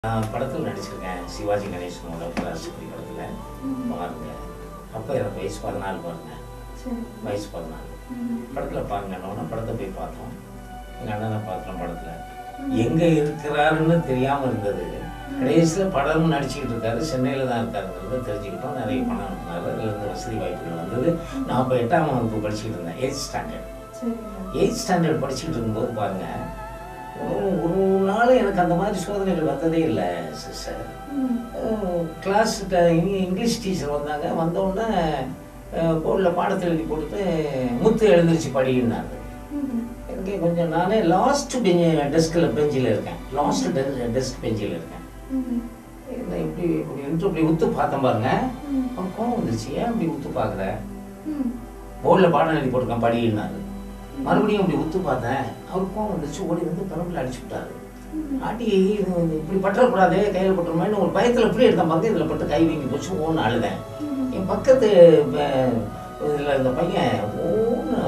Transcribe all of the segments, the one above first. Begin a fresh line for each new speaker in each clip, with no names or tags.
நான் படத்தில் நடிச்சிருக்கேன் சிவாஜி கணேசனோட பராசக்தி படத்தில் பாருங்க அப்போ எனக்கு வயசு பதினாலு பாருங்க
சரி
வயசு பதினாலு படத்தில் பாருங்கன்னு படத்தை போய் பார்த்தோம் எங்கள் அண்ணனை பார்த்தோம் படத்தில் எங்கே இருக்கிறாருன்னு தெரியாமல் இருந்தது கடைசியில் படமும் நடிச்சுக்கிட்டு இருக்காரு சென்னையில் தான் இருக்காருங்கிறத தெரிஞ்சுக்கிட்டோம் நிறைய பணம் அனுப்புனாரு அதுலேருந்து வசதி வாய்ப்புகள் வந்தது நான் இப்போ எட்டாம் வகுப்பு படிச்சுக்கிட்டு இருந்தேன் எயிட் ஸ்டாண்டர்ட்
சரிங்க
எயிட் ஸ்டாண்டர்ட் படிச்சுக்கிட்டு இருக்கும்போது பாருங்க ஒரு ஒரு நாள் எனக்கு அந்த மாதிரி சோதனைகள் வந்ததே இல்லை சிஸ்டர்
ம்
கிளாஸ் இங்கிலீஷ் டீச்சர் வந்தாங்க வந்தோடனே போர்டில் பாடத்தை எழுதி கொடுத்து முத்து எழுந்திருச்சு படின்னாரு
ம்
எனக்கு கொஞ்சம் நானே லாஸ்ட் பெஞ்சு டெஸ்கில் பெஞ்சில் இருக்கேன் லாஸ்ட் டெஸ்க் பெஞ்சில் இருக்கேன்
ம்
என்ன இப்படி இப்படி இருந்து இப்படி உத்து பார்த்தேன் பாருங்க
ம்
அவன் கோவம் வந்துருச்சு ஏன் இப்படி உத்து பார்க்குற
ம்
போர்டில் பாடம் எழுதி போட்டிருக்கேன் படின்னாரு மறுபடியும் இப்படி உத்து பார்த்தேன் அவர் கோவம் வந்துருச்சு ஓடி வந்து பெரம்பில் அடிச்சு விட்டாரு ஆட்டி இது வந்து இப்படி பற்றக்கூடாது கையில் பட்டுருமேன்னு ஒரு பயத்தில் எப்படி எடுத்தேன் பாருங்க இதில் பட்டு கை வீங்கி போச்சு ஓன்னு அழுதேன் என் பக்கத்து இதில் இருந்த பையன் ஓன்னு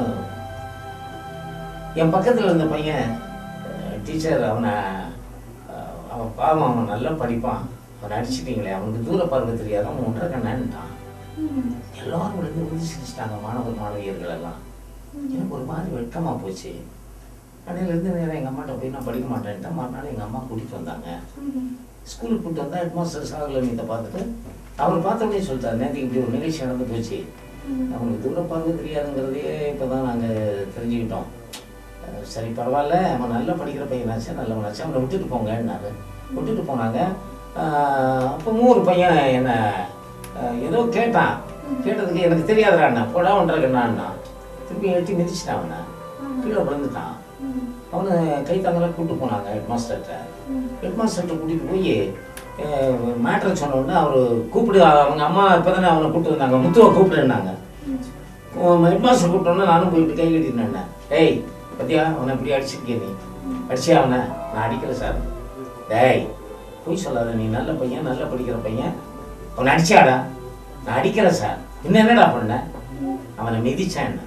என் பக்கத்தில் இருந்த பையன் டீச்சர் அவனை அஹ், அவன் பாவம் அவன் நல்லா படிப்பான் அவனை அடிச்சிட்டீங்களே அவனுக்கு தூர பார்க்க தெரியாது அவன் ஒன்றரை கண்ணான்ட்டான்
ம்
எல்லாரும் விழுந்து விழுந்து சிரிச்சிட்டாங்க மாணவர் மாணவியர்கள் எல்லாம் எனக்கு ஒரு மாதிரி வெட்கமாக போச்சு அன்னையிலேருந்து நேரம் எங்கள் அம்மாட்ட போய் நான் படிக்க மாட்டேன்ட்டேன் மறுநாள் எங்கள் அம்மா கூட்டிகிட்டு வந்தாங்க
ம்
ஸ்கூலுக்கு கூப்பிட்டு வந்தா ஹெட் மாஸ்டர் சாகலமியத்தை பார்த்துட்டு அவர் பார்த்தோன்னே சொல்லிட்டார் நேற்றுக்கு இப்படி ஒரு நிகழ்ச்சி நடந்து போச்சு அவனுக்கு தூர பார்வை தெரியாதுங்கிறதே இப்போ தான் நாங்கள் தெரிஞ்சுக்கிட்டோம் அஹ் சரி பரவாயில்ல அவன் நல்லா படிக்கிற பையனாச்சு நல்லவனாச்சு அவனை விட்டுட்டு போங்கன்னாரு விட்டுட்டு போனாங்க அஹ் அப்பவும் ஒரு பையன் என்ன அஹ் ஏதோ கேட்டான் கேட்டதுக்கு எனக்கு தெரியாதுடா அண்ணா போடா ஒன்றா திருப்பி எட்டி மிதிச்சிட்டான் அவனை கீழே விழுந்துட்டான்
ம்
அவனை கை தாங்கலாம் கூப்பிட்டு போனாங்க ஹெட் மாஸ்டர்கிட்ட
ம்
ஹெட் மாஸ்டர்கிட்ட கூட்டிகிட்டு போய் மேட்ரை சொன்ன உடனே அவர் கூப்பிடு அவங்க அம்மா இப்போ தானே அவனை கூப்பிட்டு வந்தாங்க முத்துவை கூப்பிடுனாங்க ஹெட் மாஸ்டர் கூப்பிட்டோன்னே நானும் போயிட்டு கை கட்டினேன் டேய் பத்தியா அவனை இப்படி அடிச்சிருக்கே நீ அடிச்சியா அவனை நான் அடிக்கல சார் டேய் பொய் சொல்லாத நீ நல்ல பையன் நல்லா படிக்கிற பையன் அவனை அடிச்சாடா நான் அடிக்கல சார் இன்னும் என்னடா பண்ண அவனை மிதிச்சான் என்ன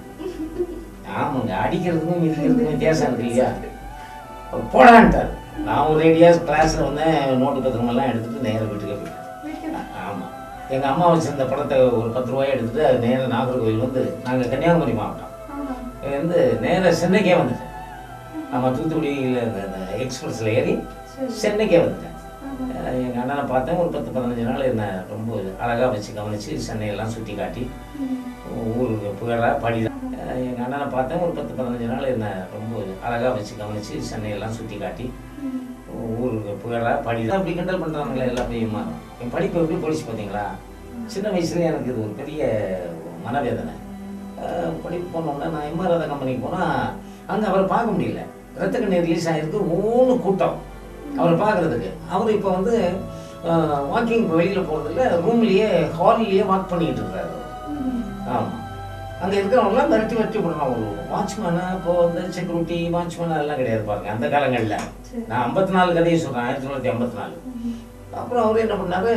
ஆமாங்க அடிக்கிறதுக்கும் மிதிக்கிறதுக்கும் வித்தியாசம் இருக்கு இல்லையா அவர் போடான்ட்டார் நான் ஒரு ரேடியாக கிளாஸில் வந்து நோட்டு பத்திரமெல்லாம் எடுத்துகிட்டு நேராக வீட்டுக்கு போயிட்டேன் ஆமாம் எங்கள் அம்மா வச்சிருந்த படத்தை ஒரு பத்து ரூபாய் எடுத்துகிட்டு அது நேராக நாகர்கோவில் வந்து நாங்கள் கன்னியாகுமரி மாவட்டம் வந்து நேராக சென்னைக்கே வந்துட்டேன் ஆமாம் தூத்துக்குடியில் இந்த இந்த எக்ஸ்பிரஸில் ஏறி சென்னைக்கே வந்துட்டேன் எங்கள் அண்ணனை பார்த்தேன் ஒரு பத்து பதினஞ்சு நாள் என்னை ரொம்ப அழகாக வச்சு கவனித்து சென்னையெல்லாம் சுற்றி காட்டி ஊருக்கு புகழா படி எங்கள் அண்ணனை பார்த்தேன் ஒரு பத்து பதினஞ்சு நாள் என்னை ரொம்ப அழகாக வச்சு கவனித்து சென்னையெல்லாம் சுற்றி காட்டி ஊருக்கு புகழா படி அப்படி கிண்டல் பண்ணுறாங்களே எல்லா பையமா என் படிப்பு எப்படி போலீஸ் பார்த்தீங்களா சின்ன வயசுலேயே எனக்கு இது ஒரு பெரிய மனவேதனை அஹ் படிப்பு போனோடனே நான் எம்ஆர்ஆர் கம்பெனிக்கு போனால் அங்கே அவரை பார்க்க முடியல ரத்த கண்ணீர் ரிலீஸ் ஆகிருக்கு ஒவ்வொன்று கூட்டம் அவரை பார்க்குறதுக்கு அவர் இப்போ வந்து வாக்கிங் வெளியில் போகிறதில்ல ரூம்லேயே ஹால்லேயே வாக் பண்ணிக்கிட்டு இருக்காரு ஆமாம் அங்கே இருக்கிறவங்களாம் மிரட்டி மிரட்டி விடலாம் ஒரு வாட்ச்மேனு இப்போ வந்து செக்யூரிட்டி வாட்ச்மேன் அதெல்லாம் கிடையாது பாருங்க அந்த காலங்களில் நான் ஐம்பத்தி நாலு கதையை சொல்கிறேன் ஆயிரத்தி தொள்ளாயிரத்தி ஐம்பத்தி நாலு அப்புறம் அவர் என்ன பண்ணாரு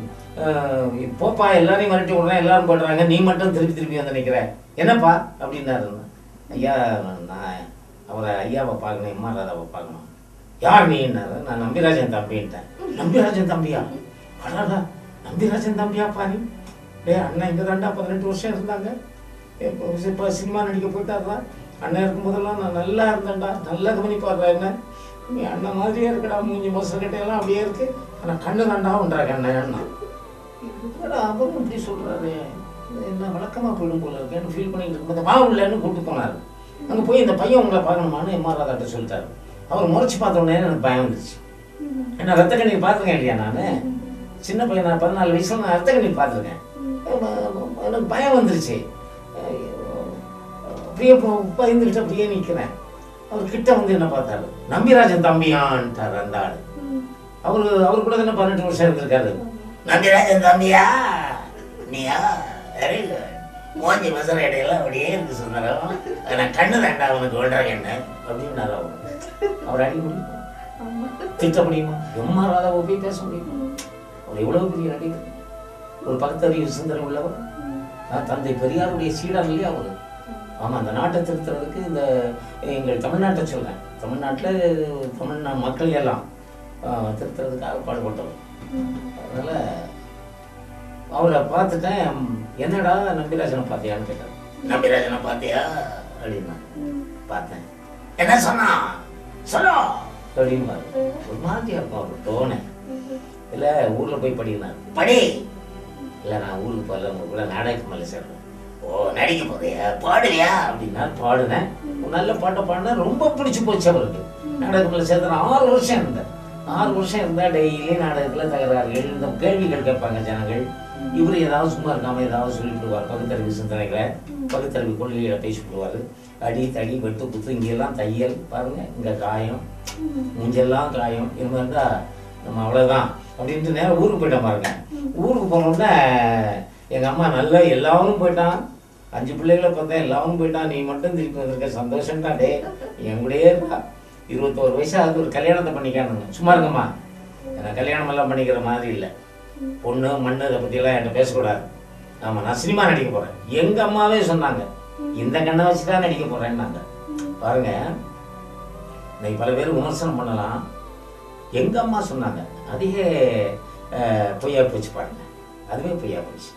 அஹ், போப்பா எல்லாரையும் மிரட்டி விடுறேன் எல்லாரும் போடுறாங்க நீ மட்டும் திருப்பி திருப்பி வந்து நிற்கிற என்னப்பா அப்படின்னாரு ஐயா நான் அவரை ஐயாவை பார்க்கணும் எம்மா ராதாவை பார்க்கணும் யார் நீன்னாரு நான் நம்பிராஜன் தம்பின்ட்டேன் நம்பிராஜன் தம்பியா அடாடா நம்பிராஜன் தம்பியாப்பா நீ டேய் அண்ணன் இங்கே தாண்டா பதினெட்டு வருஷம் இருந்தாங்க இப்போ இப்போ சினிமா நடிக்க போயிட்டாருடா அண்ணன் இருக்கும்போதெல்லாம் நான் நல்லா இருந்தேன்டா நல்லா கவனிப்பாடுறா என்ன நீ அண்ணன் மாதிரியே இருக்கடா மூஞ்சி மோசக்கிட்ட எல்லாம் அப்படியே இருக்கு ஆனால் கண்ணு தாண்டா உண்டாங்க அண்ணன் அண்ணா என்னடா அவரும் இப்படி சொல்றாரு இது என்ன வழக்கமாக போயிடும் போல இருக்கேன்னு ஃபீல் பண்ணிட்டு இருக்கும்போது வா உள்ளேன்னு கூப்பிட்டு போனார் அங்கே போய் இந்த பையன் உங்களை பார்க்கணுமான்னு எம்ஆர் ராதாட்ட சொல்லிட்டாரு அவர் முறைச்சி பார்த்த உடனே எனக்கு பயம் வந்துச்சு ஏன்னா ரத்த கண்ணீர் பார்த்துருக்கேன் இல்லையா நான் சின்ன பையன் நான் பதினாலு வயசுல நான் ரத்த கண்ணீர் பார்த்துருக்கேன் எனக்கு பயம் வந்துருச்சு அப்படியே போ- பயந்துக்கிட்டு அப்படியே நிற்கிறேன் அவர் கிட்ட வந்து என்ன பார்த்தாரு நம்பிராஜன் தம்பியான்ட்டார் அந்த ஆள் அவரு அவர் கூட தானே பதினெட்டு வருஷம் இருந்திருக்காரு நம்பிராஜன் தம்பியா நீயா வெரி குட் மூஞ்சி மசர இடையெல்லாம் அப்படியே இருக்கு சுந்தரம் நான் கண்ணு தாண்டா அவனுக்கு விடுறாங்க என்ன அப்படின்னாரு அவர் அவர் அடிக்க முடியுமா திட்ட முடியுமா எம்மா ராதாவை போய் பேச முடியுமா அவர் எவ்வளவு பெரிய நடிகர் ஒரு பகுத்தறிவு சிந்தனை உள்ளவர் நான் தந்தை பெரியாருடைய சீடர் இல்லையா அவர் ஆமாம் அந்த நாட்டை திருத்துறதுக்கு இந்த எங்கள் தமிழ்நாட்டை சொல்கிறேன் தமிழ்நாட்டில் தமிழ்நா மக்கள் எல்லாம் ஆஹ், திருத்துறதுக்காக பாடுபட்டவர் அதனால் அவரை பார்த்துட்டேன் என்னடா நம்பிராஜனை பார்த்தியான்னு கேட்டார் நம்பிராஜனை பார்த்தியா அப்படின்னா பார்த்தேன் என்ன சொன்னா சொல்லோ அப்படிம்பாரு ஒரு மாதிரியா இருக்கும் அவர் டோனு இல்லை ஊரில் போய் படினார் படி இல்லை நான் ஊருக்கு போகல உங்க கூட நாடகத்துக்கு மேலே சேர்றேன் ஓ நடிக்க போறியா பாடுவியா அப்படின்னா பாடுனேன் ஒரு நல்ல பாட்டை பாடினா ரொம்ப பிடிச்சி போச்சு அவருக்கு நாடகத்தில் சேர்த்து ஆறு வருஷம் இருந்தேன் ஆறு வருஷம் இருந்தால் டெய்லி நாடகத்தில் தகராறுகள் இந்த கேள்விகள் கேட்பாங்க ஜனங்கள் இவர் ஏதாவது சும்மா இருக்காம ஏதாவது சொல்லிட்டு விடுவார் பகுத்தறிவு சிந்தனைகளை பகுத்தறிவு கொள்கைகளை பேசி விடுவார் அடி தடி வெட்டு குத்து இங்கெல்லாம் தையல் பாருங்க இங்கே காயம் மூஞ்செல்லாம் காயம் இது மாதிரி இருந்தால் நம்ம அவ்வளோதான் அப்படின்ட்டு நேரம் ஊருக்கு போயிட்டோம் பாருங்க ஊருக்கு போனோடனே எங்கள் அம்மா நல்லா எல்லாரும் போயிட்டான் அஞ்சு பிள்ளைகளை பார்த்தேன் எல்லாரும் போயிட்டான் நீ மட்டும் திருப்பி வந்திருக்க சந்தோஷம்டா டே என் கூடயே இருக்கா இருபத்தோரு வயசு ஆகுது ஒரு கல்யாணத்தை பண்ணிக்கானுங்க சும்மா இருக்கம்மா நான் கல்யாணம் எல்லாம் பண்ணிக்கிற மாதிரி இல்லை பொண்ணு மண்ணு இதை பற்றியெல்லாம் என்கிட்ட பேசக்கூடாது ஆமாம் நான் சினிமா நடிக்க போகிறேன் எங்கள் அம்மாவே சொன்னாங்க இந்த கண்ணை வச்சு தான் நடிக்க போகிறேன்னாங்க பாருங்க இன்னைக்கு பல பேர் விமர்சனம் பண்ணலாம் எங்கள் அம்மா சொன்னாங்க அதையே அஹ், பொய்யா போச்சு பாருங்க அதுவே பொய்யா போச்சு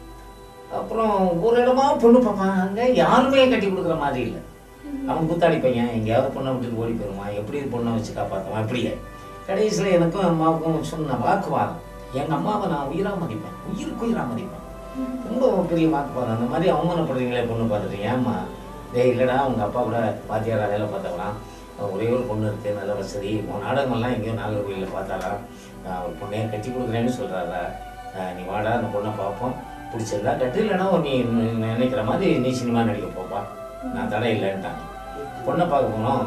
அப்புறம் ஒரு இடமா பொண்ணு பார்ப்பாங்க யாருமே கட்டி கொடுக்குற மாதிரி இல்லை அவன் குத்தாடி பையன் எங்கேயாவது பொண்ணை விட்டுட்டு ஓடி போயிடுவான் எப்படி பொண்ணை வச்சு காப்பாற்றுவான் இப்படியே கடைசியில் எனக்கும் அம்மாவுக்கும் சொன்ன வாக்குவாதம் எங்கள் அம்மாவை நான் உயிராக மதிப்பேன் உயிருக்கு உயிராக மதிப்பேன் ரொம்ப பெரிய வாக்குவாதம் அந்த மாதிரி அவமானப்படுறீங்களே பொண்ணு பார்த்துட்டு ஏம்மா டேய் இல்லைடா உங்கள் அப்பா கூட பாத்தியாரா வேலை பார்த்தவராம் ஒரே ஒரு பொண்ணு இருக்குது நல்ல வசதி உன் நாடகமெல்லாம் எங்கேயோ நாகர்கோயிலில் பார்த்தாராம் நான் ஒரு பொண்ணையை கட்டி கொடுக்குறேன்னு சொல்கிறாரா நீ வாடா அந்த பொண்ணை பார்ப்போம் பிடிச்சிருந்தா கட்டு இல்லைன்னா நீ நீ நினைக்கிற மாதிரி நீ சினிமா நடிக்க போப்பா நான் தடை இல்லைன்ட்டாங்க பொண்ணை பார்க்க போனோம்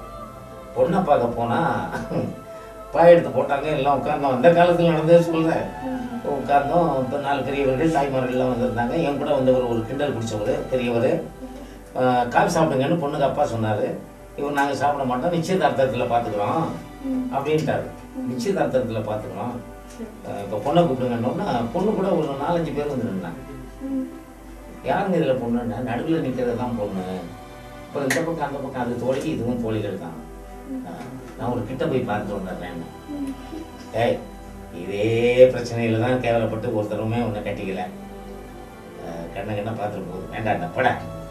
பொண்ணை பார்க்க போனால் பாய் எடுத்து போட்டாங்க எல்லாம் உட்கார்ந்தோம் அந்த காலத்தில் நடந்தது சொல்கிறேன் உட்கார்ந்தோம் இப்போ நாலு பெரியவர்கள் தாய்மார்கள்லாம் வந்திருந்தாங்க என் கூட வந்தவர் ஒரு கிண்டல் பிடிச்சவர் பெரியவர் ஆஹ், காஃபி சாப்பிடுங்கன்னு பொண்ணுக்கு அப்பா சொன்னார் இவர் நாங்கள் சாப்பிட மாட்டோம் நிச்சயதார்த்தத்தில் பார்த்துக்குறோம் அப்படின்ட்டாரு நிச்சயதார்த்தத்தில் பார்த்துக்குறோம் இப்போ பொண்ணை கூப்பிடுங்கன்னொன்னா பொண்ணு கூட ஒரு நாலஞ்சு பேர் வந்து நின்னாங்க யாருங்க இதில் பொண்ணுன்னா நடுவில் நிற்கிறது தான் பொண்ணு இப்போ இந்த பக்கம் அந்த பக்கம் அது தோழி இதுவும் தோழிகள் தான் ஆஹ், நான் ஒரு கிட்ட போய் பார்த்துட்டு வந்துடுறேன் ஏய் இதே பிரச்சனையில தான் கேவலப்பட்டு ஒருத்தருமே உன்னை கட்டிக்கல ஆஹ், கண்ண கண்ண பார்த்துட்டு போகுது வேண்டாண்டா பட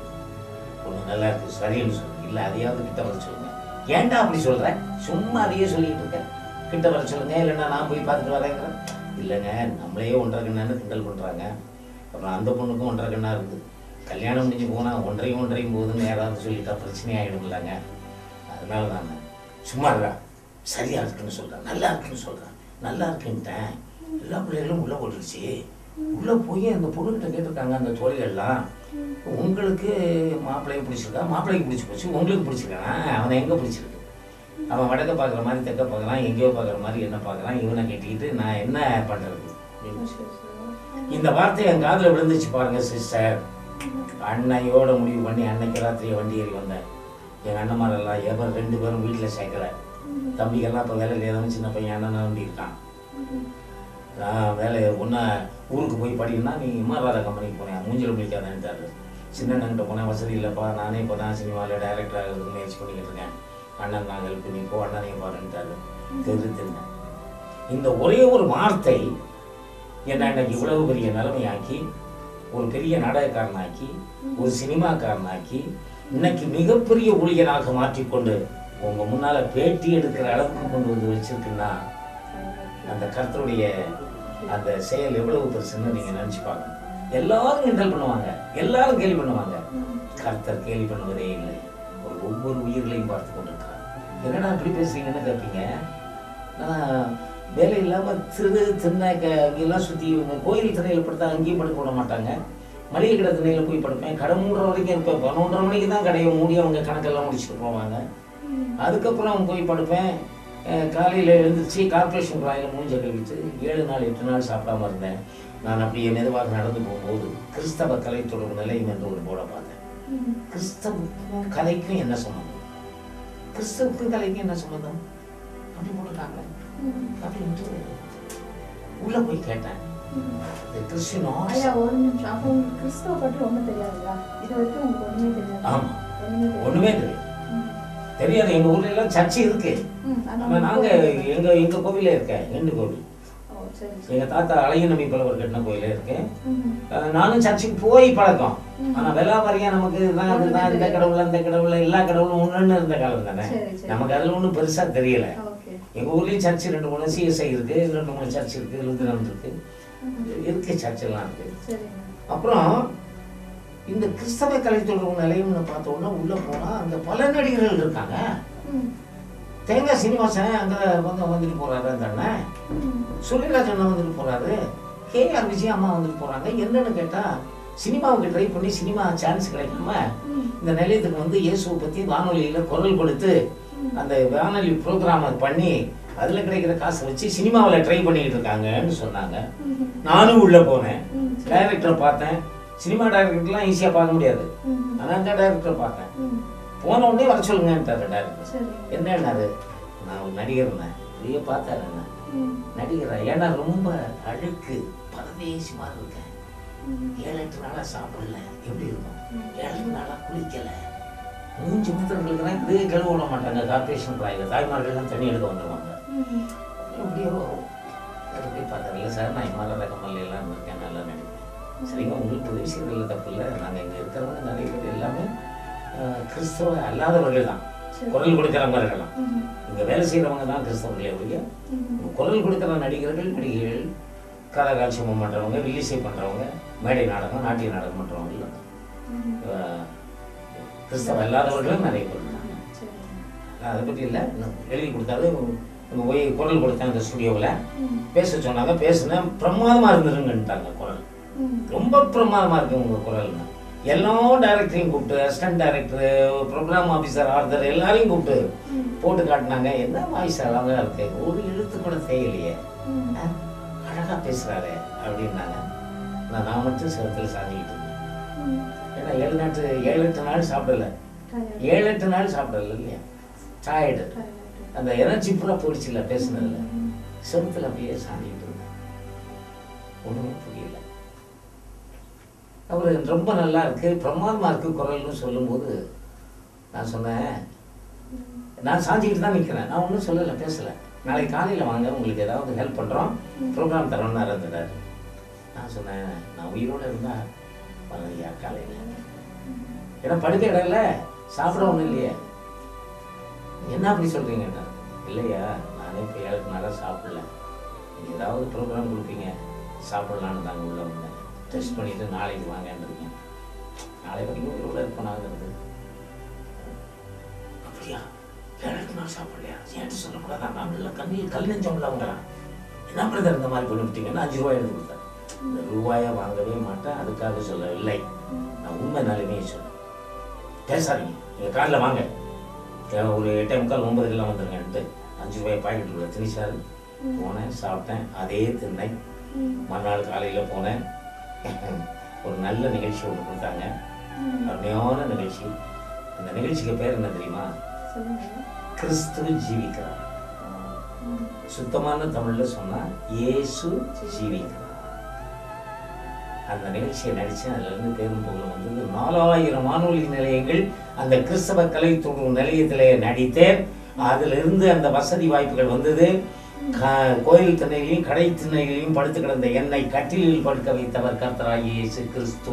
பொண்ணு நல்லா இருக்கு சரின்னு சொல்லு இல்லை அதையாவது கிட்ட வர சொல்லுங்க ஏன்டா அப்படி சொல்ற சும்மா அதையே சொல்லிட்டு இருக்க கிட்ட வர சொல்லுங்க இல்லைன்னா நான் போய் பார்த்துட்டு வரேங்கிறேன் இல்லைங்க நம்மளையே ஒன்றரை கண்ணான்னு கிண்டல் பண்ணுறாங்க அப்புறம் அந்த பொண்ணுக்கும் ஒன்றரை கண்ணா இருக்குது கல்யாணம் முடிஞ்சு போனால் ஒன்றையும் ஒன்றையும் போகுதுன்னு யாராவது சொல்லிட்டா பிரச்சனை ஆகிடும் இல்லைங்க அதனால நான் சும்மா இருக்கா சரியா இருக்குன்னு சொல்கிறேன் நல்லா இருக்குன்னு சொல்கிறேன் நல்லா இருக்குன்ட்டேன் எல்லா பிள்ளைகளும் உள்ளே போட்டுருச்சு உள்ளே போய் அந்த பொண்ணுகிட்ட கேட்டிருக்காங்க அந்த தோழிகள்லாம் உங்களுக்கு மாப்பிள்ளையை பிடிச்சிருக்கா மாப்பிள்ளைக்கு பிடிச்சி போச்சு உங்களுக்கு பிடிச்சிருக்கானா அவனை எங்கே பிடிச்சிருக்கு அவன் வடக்க பார்க்குற மாதிரி தெற்க பார்க்குறான் எங்கேயோ பார்க்குற மாதிரி என்ன பார்க்குறான் இவனை கட்டிக்கிட்டு நான் என்ன பண்ணுறது இந்த வார்த்தை என் காதில் விழுந்துச்சு பாருங்க சிஸ்டர் அன்னையோட முடிவு பண்ணி அன்னைக்கு ராத்திரி வண்டி ஏறி வந்தேன் எங்கள் அண்ணன்மாரெல்லாம் எவர் ரெண்டு பேரும் வீட்டில் சேர்க்கல தம்பிகள்லாம் இப்போ வேலையில் ஏதாவது சின்ன பையன் அண்ணன் நம்பி இருக்கான் நான் வேலை ஒன்றா ஊருக்கு போய் படிக்கணும்னா நீ இம்மாராத கம்பெனிக்கு போனேன் மூஞ்சில் பிடிக்காதான்ட்டாரு சின்ன அண்ணன்கிட்ட போனேன் வசதி இல்லைப்பா நானே இப்போ தான் சினிமாவில் டைரக்டர் ஆகிறதுக்கு முயற்சி பண்ணிக்கிட்டு இருக்கேன் அண்ணன் நான் ஹெல்ப் பண்ணி போ அண்ணனையும் பாருன்ட்டாரு தெரிஞ்சுருந்தேன் இந்த ஒரே ஒரு வார்த்தை என்னை இன்னைக்கு இவ்வளவு பெரிய நிலைமையாக்கி ஒரு பெரிய நாடகக்காரனாக்கி ஒரு சினிமாக்காரனாக்கி இன்னைக்கு மிகப்பெரிய ஊழியராக மாற்றிக்கொண்டு உங்க முன்னால பேட்டி எடுக்கிற அளவுக்கு கொண்டு வந்து வச்சிருக்குன்னா அந்த கர்த்தருடைய அந்த செயல் எவ்வளவு பெருசுன்னு நீங்க நினைச்சு பார்க்கணும் எல்லாரும் கிண்டல் பண்ணுவாங்க எல்லாரும் கேலி பண்ணுவாங்க கர்த்தர் கேலி பண்ணுவதே இல்லை ஒரு ஒவ்வொரு உயிர்களையும் பார்த்து கொண்டிருக்கிறார் என்னடா இப்படி பேசுறீங்கன்னு கேட்பீங்க நான் வேலை இல்லாம திரு திருநாய்க்க அங்கெல்லாம் சுத்தி இவங்க கோயில் திணையில படுத்தா அங்கேயும் படுக்க விட மாட்டாங்க மளிகை கடை திணையில போய் படுப்பேன் கடை மூடுற வரைக்கும் இருப்பேன் பதினொன்றரை மணிக்கு தான் கடையை மூடி அவங்க கணக்கெல்லாம் முடிச்சுட்டு போவாங்க அதுக்கப்புறம் போய் படுப்பேன் அஹ் காலையில எழுந்திரிச்சு கார்பரேஷன் வாயில மூஞ்ச கழிவிட்டு ஏழு நாள் எட்டு நாள் சாப்பிடாம இருந்தேன் நான் அப்படியே மெதுவாக நடந்து போகும்போது கிறிஸ்தவ கலை தொடர்பு நிலையம் என்று ஒரு போர்டை பார்த்தேன் கிறிஸ்தவுக்கும் கலைக்கும் என்ன சம்பந்தம் கிறிஸ்தவுக்கும் கலைக்கும் என்ன சம்பந்தம் அப்படி போட்டுருக்காங்க அப்படின்ட்டு உள்ள போய் கேட்டேன் இந்த கிறிஸ்டின் ஆர்ட்ஸ்
ஐயா ஒரு நிமிஷம் அப்போ உங்களுக்கு கிறிஸ்துவ பற்றி ஒன்றும் தெரியாதுல்ல இது வரைக்கும் உங்களுக்கு ஒன்றுமே தெரியாது
ஆமா
ஒன்றுமே தெரியாது
ஒண்ணுமே தெரியும்
ம்.
தெரியாது எங்க ஊர்ல எல்லாம் சர்ச்சு இருக்கு
ம், ஆனா
ஆனா நாங்க எங்க எங்க கோவிலே இருக்கேன் ரெண்டு கோவில்
ஓ, சரி, சரி.
எங்க தாத்தா அழகிய நம்பி புலவர் கட்டின கோயிலே இருக்கேன்
ம்,
அஹ் நானும் சர்ச்சுக்கு போய் பழக்கம்
ம்.
ஆனா விலாவாரியா நமக்கு இதுதான் அதுதான் இந்த கடவுள் அந்த கடவுள் எல்லா கடவுளும் ஒண்ணுன்னு இருந்த காலம் தானே
சரி, சரி.
நமக்கு அதுல ஒண்ணும் பெருசா தெரியல
ஓகே.
எங்க ஊர்லயும் சர்ச் ரெண்டு மூணு சிஎஸ்ஐ இருக்கு ரெண்டு மூணு சர்ச் இருக்கு லுத்திரன் இருக்கு
ம்,
இருக்கு சர்ச் எல்லாம் இருக்கு
சரிங்க.
அப்புறம் இந்த கிறிஸ்தவ கலைத்தொடர்பு நிலையம்னு பார்த்தோம்னா உள்ள போனா அங்க பல நடிகர்கள் இருக்காங்க
ம்,
தேங்காய் சீனிவாசன் அங்க வந்து வந்துட்டு போறாரு அந்த அண்ணன்
ம்,
சுனிராஜ் அண்ணா வந்துட்டு போறாரு கேஆர் விஜய் அம்மா வந்துட்டு போறாங்க என்னன்னு கேட்டா சினிமாவுக்கு ட்ரை பண்ணி சினிமா சான்ஸ் கிடைக்காம
ம்,
இந்த நிலையத்துக்கு வந்து இயேசுவை பத்தி வானொலியில குரல் கொடுத்து
ம்.
அந்த வானொலி ப்ரோக்ராம் பண்ணி அதுல கிடைக்கிற காசை வச்சு சினிமாவில் ட்ரை பண்ணிட்டு இருக்காங்கன்னு சொன்னாங்க
ம்,
நானும் உள்ள போனேன்
ம், சரி.
டைரக்டரை பார்த்தேன் சினிமா டைரக்டர்லாம் ஈஸியாக பார்க்க முடியாது
ம்,
ஆனால் அந்த டைரக்டரை பார்த்தேன்
ம்,
போன உடனே வர சொல்லுங்கன்ட்டாரு டைரக்டர்
சரி.
என்னன்னாரு நான் ஒரு நடிகர் பெரிய பார்த்தாரு என்ன
ம்,
நடிகரா ஏன்னா ரொம்ப அழுக்கு பரதேசி மாதிரி இருக்கேன்
ம்,
ஏழு எட்டு நாளா சாப்பிடல எப்படி இருக்கும்
ம்.
ஏழு எட்டு நாளா குளிக்கல மூஞ்சி மாத்திரம் இருக்கிறேன் இதே கழுவ விட மாட்டாங்க கார்பரேஷன் பாயில் தாய்மார்கள்லாம் தண்ணி எடுக்க வந்துடுவாங்க
ம்,
எப்படியோ அதை போய் பார்த்தாரு இல்லை சார் நான் இமாலய கமல்ல எல்லாம் இருந்திருக்கேன் நல்லா நடிப்பேன் சரிங்க உங்களுக்கு உதவி செய்யறதுல தப்பு இல்லை நாங்கள் இங்கே இருக்கிறவங்க நிறைய பேர் எல்லாமே அஹ், கிறிஸ்தவ அல்லாதவர்கள் தான்
சரி.
குரல் கொடுக்கிறவர்கள் தான்
ம்,
இங்கே வேலை செய்கிறவங்க தான் கிறிஸ்தவர்களே ஒழிய
ம்,
குரல் கொடுக்குற நடிகர்கள் நடிகைகள் கரகாட்சியம் பண்ணுறவங்க வில்லிசை பண்ணுறவங்க மேடை நாடகம் நாட்டிய நாடகம் பண்ணுறவங்க
ம்,
கிறிஸ்தவ அல்லாதவர்களும் நிறைய பேர் இருக்காங்க
சரிங்க.
நான் அதை பற்றி இல்லை இன்னும் எழுதி கொடுத்தாரு இங்க போய் குரல் கொடுத்தேன் அந்த ஸ்டுடியோவில்
ம்,
பேச சொன்னாங்க பேசுனேன் பிரமாதமாக இருந்துருங்கன்ட்டாங்க குரல்
ம்,
ரொம்ப பிரமாதமாக இருக்கு உங்கள் குரல்னு எல்லா டைரக்டரையும் கூப்பிட்டு assistant director program officer order எல்லாரையும் கூப்பிட்டு
ம்,
போட்டு காட்டினாங்க என்ன வாய்ஸ் அழகாக இருக்கு ஒரு எழுத்து கூட தேவையில்லையே
ம்,
ஆ, அழகா பேசுறாரு அப்படின்னாங்க நான் நான் மட்டும் சிரத்தில் சாதிக்கிட்டு இருந்தேன்
ம்.
ஏன்னா ஏழு நாட்டு ஏழு எட்டு நாள் சாப்பிடல
Tired.
ஏழு எட்டு நாள் சாப்பிடல இல்லையா டயர்டு
Tired.
அந்த எனர்ஜி பூரா போயிடுச்சுல பேசுனதுல
ம்,
செருத்துல அப்படியே சாஞ்சிட்டு இருந்தேன் ஒண்ணுமே புரியல அவரு ரொம்ப நல்லா இருக்கு பிரமாதமா இருக்கு குரல்னு சொல்லும்போது நான் சொன்னேன்
ம்,
நான் சாஞ்சிக்கிட்டு தான் நிற்கிறேன் நான் ஒன்றும் சொல்லலை பேசலை நாளைக்கு காலையில் வாங்க உங்களுக்கு ஏதாவது ஹெல்ப் பண்ணுறோம் ப்ரோக்ராம் தரோம்னு இருந்துட்டார் நான் சொன்னேன் நான் உயிரோடு இருந்தால் வரலையா காலையில் ஏன்னா படுக்க இடம் இல்லை சாப்பிட ஒன்றும் இல்லையே என்ன அப்படி சொல்கிறீங்கண்ணா இல்லையா நானே இப்போ ஏழு நாளாக சாப்பிடல நீங்கள் ஏதாவது ப்ரோக்ராம் கொடுப்பீங்க சாப்பிடலான்னு தாங்க உள்ள வந்தேன் டெஸ்ட் பண்ணிவிட்டு நாளைக்கு வாங்கன்னு இருக்கேன் நாளை வரைக்கும் உயிரோட இருப்பேனாங்கிறது அப்படியா ஏழு நாள் சாப்பிடலையா ஏன்ட்டு சொல்லக்கூடாதா நான் நல்ல கண்ணில் கல் நெஞ்சம் அவங்களாம் என்ன பிரதர் இந்த மாதிரி பண்ணிவிட்டீங்கன்னா அஞ்சு ரூபாய் எடுத்து கொடுத்தேன் இந்த ரூபாயை வாங்கவே மாட்டேன் அதுக்காக சொல்லவில்லை நான் உண்மை நிலைமையை சொன்னேன் பேசாதீங்க நீங்கள் காலைல வாங்க ஏன் ஒரு எட்டே முக்கால் ஒன்பதுக்கெல்லாம் வந்துருங்கன்ட்டு அஞ்சு ரூபாய் பாக்கெட் உள்ள திணிச்சாரு போனேன் சாப்பிட்டேன் அதே திண்ணை
ம்,
மறுநாள் காலையில் போனேன் ஒரு நல்ல நிகழ்ச்சி ஒன்று கொடுத்தாங்க
ம்.
அருமையான நிகழ்ச்சி இந்த நிகழ்ச்சிக்கு பேர் என்ன தெரியுமா
சொல்லுங்க.
கிறிஸ்து ஜீவிக்கிறார்
ம்,
சுத்தமான தமிழ்ல சொன்னா இயேசு ஜீவிக்கிறார் அந்த நிகழ்ச்சியை நடிச்சேன் அதுல இருந்து பேரும் புகழும் வந்தது நாலாயிரம் வானொலி நிலையங்கள் அந்த கிறிஸ்தவ கலை தொழில் நிலையத்திலே நடித்தேன் அதுல இருந்து அந்த வசதி வாய்ப்புகள் வந்தது க- கோயில் திண்ணையிலையும் கடை திண்ணையிலையும் படுத்து கிடந்த என்னை கட்டிலில் படுக்க வைத்தவர் கர்த்தராகிய இயேசு கிறிஸ்து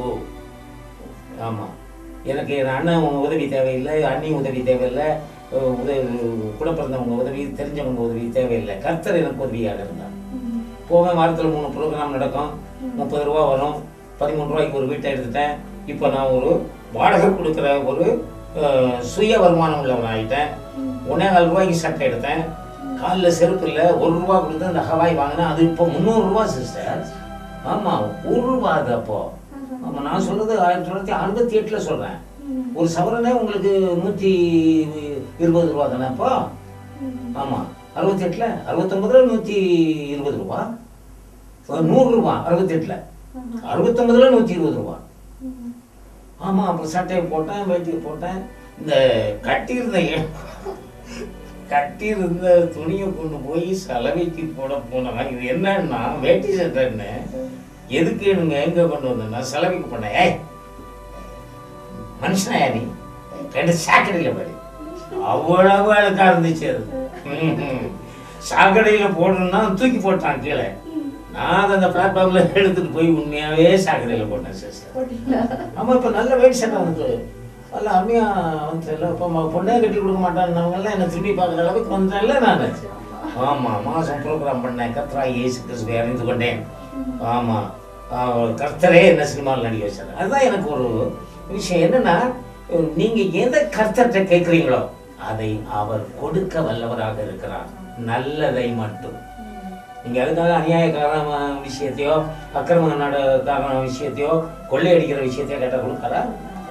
ஆமா எனக்கு என் அண்ணன் உதவி தேவையில்லை அண்ணி உதவி தேவையில்லை அஹ் உதவி கூட பிறந்தவங்க உதவி தெரிஞ்சவங்க உதவி தேவையில்லை கர்த்தர் எனக்கு உதவியாக இருந்தார்
ம்,
போவேன் வாரத்தில் மூணு ப்ரோக்ராம் நடக்கும் முப்பது ரூபா வரும் பதிமூணு ரூபாய்க்கு ஒரு வீட்டை எடுத்துட்டேன் இப்போ நான் ஒரு வாடகை கொடுக்குற ஒரு அஹ், சுய வருமானம் உள்ளவன் ஆகிட்டேன் ஒன்னே கால் ரூபாய்க்கு சட்டை எடுத்தேன் காலில் செருப்பு இல்லை ஒரு ரூபா கொடுத்து அந்த ஹவாய் வாங்கினேன் அது இப்போ முந்நூறுரூவா சிஸ்டர் ஆமாம் ஒரு ரூபா அது அப்போ ஆமாம் நான் சொல்றது ஆயிரத்தி தொள்ளாயிரத்தி அறுபத்தி எட்டில் சொல்கிறேன்
ம்,
ஒரு சவரனே உங்களுக்கு நூற்றி இருபது ரூபா தானே அப்போ
ம்.
ஆமாம் அறுபத்தெட்டில் அறுபத்தொம்பதுல நூற்றி இருபது ரூபா நூறுரூவா அறுபத்தெட்டில்
ஆஹா.
அறுபத்தொம்பதுல நூற்றி இருபது ரூபா
ம்,
ஆமாம் அப்புறம் சட்டையை போட்டேன் வேட்டியை போட்டேன் இந்த கட்டியிருந்த எ- கட்டியிருந்த துணியை கொண்டு போய் சலவைக்கு போட போனேன் இது என்னன்னா வேட்டி சட்டைன்னு எதுக்கு நீங்க எங்க கொண்டு வந்தேன்னா சலவைக்கு போனேன் ஏய் மனுஷனாயா நீ ரெண்டு சாக்கடையில் பாரு அவ்வளவு அழகா இருந்துச்சு அது ம்ஹும். சாக்கடையில போடணும்னா தூக்கி போட்டான் கீழே நான் அதை அந்த பிளாட்ஃபார்ம்ல எடுத்துட்டு போய் உண்மையாவே சாக்கடையில போட்டேன் சிஸ்டர்
போட்டீங்களா
ஆமா இப்ப நல்ல வெயிட் சட்டை வந்து நல்ல அருமையா வந்து இல்லை இப்போ ம- பொண்ணே கட்டி கொடுக்க மாட்டான்னவங்கெல்லாம் என்ன திரும்பி பார்க்குற அளவுக்கு வந்தேன்ல நான் ஆமா மாசம் ப்ரோக்ராம் பண்ணேன் கத்ரா இயேசு கிறிஸ்துவை அறிந்து கொண்டேன் ஆமா ஆஹ் கர்த்தரே என்ன சினிமாவில் நடிக்க வச்சாரு அதுதான் எனக்கு ஒரு விஷயம் என்னன்னா நீங்க எதை கர்த்தர்கிட்ட கேட்குறீங்களோ அதை அவர் கொடுக்க வல்லவராக இருக்கிறார் நல்லதை மட்டும் நீங்க அதுக்காக அநியாயக்காரன விஷயத்தையோ அக்கிரம நடக்காரன விஷயத்தையோ கொள்ளையடிக்கிற விஷயத்தையோ கேட்டால் கொடுக்காரா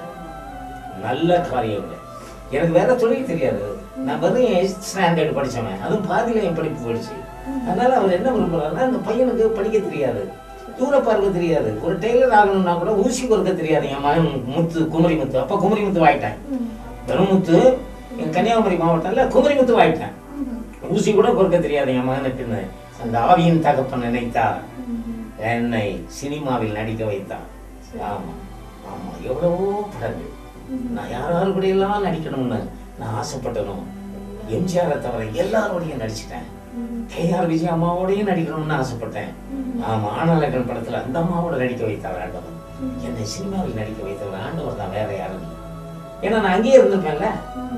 நல்ல காரியங்கள் எனக்கு வேற தொழில் தெரியாது நான் வெறும் எயிட் ஸ்டாண்டர்ட் படிச்சவன் அதுவும் பாதியில என் படிப்பு போயிடுச்சு அதனால அவர் என்ன விரும்புறாருன்னா அந்த பையனுக்கு படிக்க தெரியாது தூர பார்க்க தெரியாது ஒரு டெய்லர் ஆகணும்னா கூட ஊசி பொறுக்க தெரியாது என் மகன் முத்து குமரி முத்து அப்ப குமரி முத்து வாயிட்டேன் வெறும் முத்து என் கன்னியாகுமரி மாவட்டம்ல குமரி முத்து வாயிட்டேன் ஊசி கூட பொறுக்க தெரியாது என் மகனுக்குன்னு அந்த ஆவியின் தகப்பன் நினைத்தார் என்னை சினிமாவில் நடிக்க வைத்தார் ஆமா ஆமா எவ்வளவோ படங்கள் நான் யாராரு கூட எல்லாம் நடிக்கணும்னு நான் ஆசைப்பட்டனும் எம்ஜிஆரை தவிர எல்லாரோடையும் நடிச்சிட்டேன் கேஆர் விஜய் அம்மாவோடையும் நடிக்கணும்னு ஆசைப்பட்டேன் ஆமா ஆனலகன் படத்துல அந்த அம்மாவோட நடிக்க வைத்தார் ஆண்டவர் என்னை சினிமாவில் நடிக்க வைத்தவர் ஆண்டவர் தான் வேற யாரும் இல்லை ஏன்னா நான் அங்கேயே இருந்திருப்பேன்ல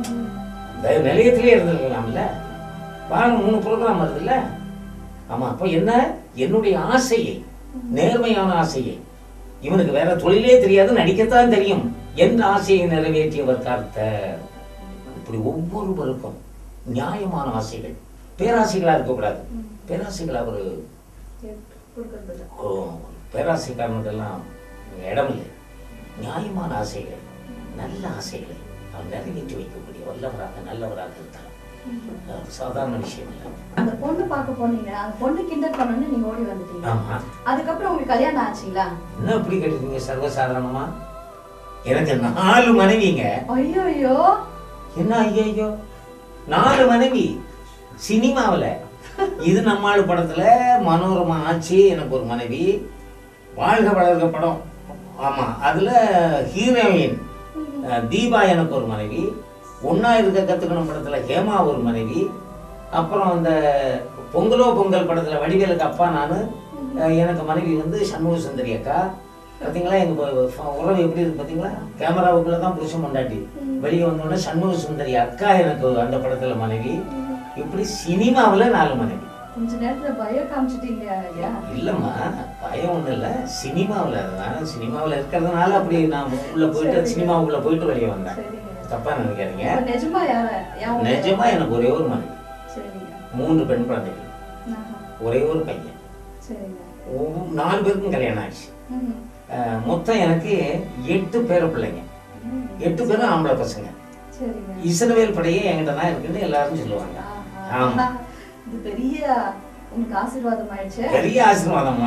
இந்த நிலையத்திலே இருந்திருக்கலாம்ல வாரம் மூணு ப்ரோக்ராம் வருதுல்ல ஆமா அப்போ என்ன என்னுடைய ஆசையை நேர்மையான ஆசையை இவனுக்கு வேற தொழிலே தெரியாது நடிக்கத்தான் தெரியும் என் ஆசையை நிறைவேற்றியவர் கர்த்தர் இப்படி ஒவ்வொருவருக்கும் நியாயமான ஆசைகள் பேராசைகளா இருக்கக்கூடாது பேராசைகள் அவரு
கொடுக்கறது இல்ல.
ஓ, பேராசைக்காரனுக்கெல்லாம் இடம் இல்லை நியாயமான ஆசைகள் நல்ல ஆசைகளை அவர் நிறைவேற்றி வைக்கக்கூடிய வல்லவராக நல்லவராக இருக்கலாம் அது சாதாரண விஷயம் இல்லை
அந்த பொண்ணு பார்க்க போனீங்க அந்த பொண்ணு கிண்டல் பண்ணணும்னு நீங்க ஓடி வந்துட்டீங்க
ஆமா
அதுக்கப்புறம் உங்களுக்கு கல்யாணம் ஆச்சுங்களா
என்ன இப்படி கேட்டுருக்கீங்க சர்வசாதாரணமா எனக்கு நாலு மனைவிங்க
ஐயோ ஐயோ
என்ன ஐயோ ஐயோ நாலு மனைவி சினிமாவுல இது நம்மாளு படத்துல மனோரமா ஆச்சு எனக்கு ஒரு மனைவி வாழ்க வளர்க படம் ஆமா அதுல ஹீரோயின் அஹ், தீபா எனக்கு ஒரு மனைவி ஒன்னா இருக்க கத்துக்கணும் படத்துல ஹேமா ஒரு மனைவி அப்புறம் அந்த பொங்கலோ பொங்கல் படத்துல வடிவேலுக்கு அப்பா நானு அஹ், எனக்கு மனைவி வந்து சண்முக சுந்தரி அக்கா பாத்தீங்களா எங்க ப- ஃப- உறவு எப்படி இருக்கு பாத்தீங்களா கேமராவுக்குள்ள தான் புருஷன் பொண்டாட்டி வெளியே வந்தோடனே சண்முக சுந்தரி அக்கா எனக்கு அந்த படத்துல மனைவி இப்படி சினிமாவுல நாலு மனைவி
கொஞ்ச நேரத்துல பயம் காமிச்சிட்டீங்க ஐயா
இல்லம்மா பயம் ஒண்ணும் இல்ல சினிமாவுல நான் சினிமாவுல இருக்கிறதுனால அப்படி நான் உள்ள போயிட்டு சினிமாவுக்குள்ள போயிட்டு வெளியே வந்தேன்
சரிங்க
தப்பா நினைக்காதீங்க
அப்ப நிஜமா யார யார்
நிஜமா எனக்கு ஒரே ஒரு மனைவி
சரிங்க
மூன்று பெண் குழந்தைகள்
ஆஹா.
ஒரே ஒரு பையன்
சரிங்க
ஒவ்வொரு- நாலு பேருக்கும் கல்யாணம் ஆச்சு
ம்.
அஹ் மொத்தம் எனக்கு எட்டு பேர பிள்ளைங்க
ம்.
எட்டு பேரும் ஆம்பளை பசங்க
சரிங்க
இஸ்ரவேல் படையே என்கிட்ட தான் இருக்குன்னு எல்லாரும் சொல்லுவாங்க
ஆஹா.
ஆமா
இது பெரிய உங்களுக்கு ஆசீர்வாதம் ஆயிடுச்சு
பெரிய ஆசீர்வாதம்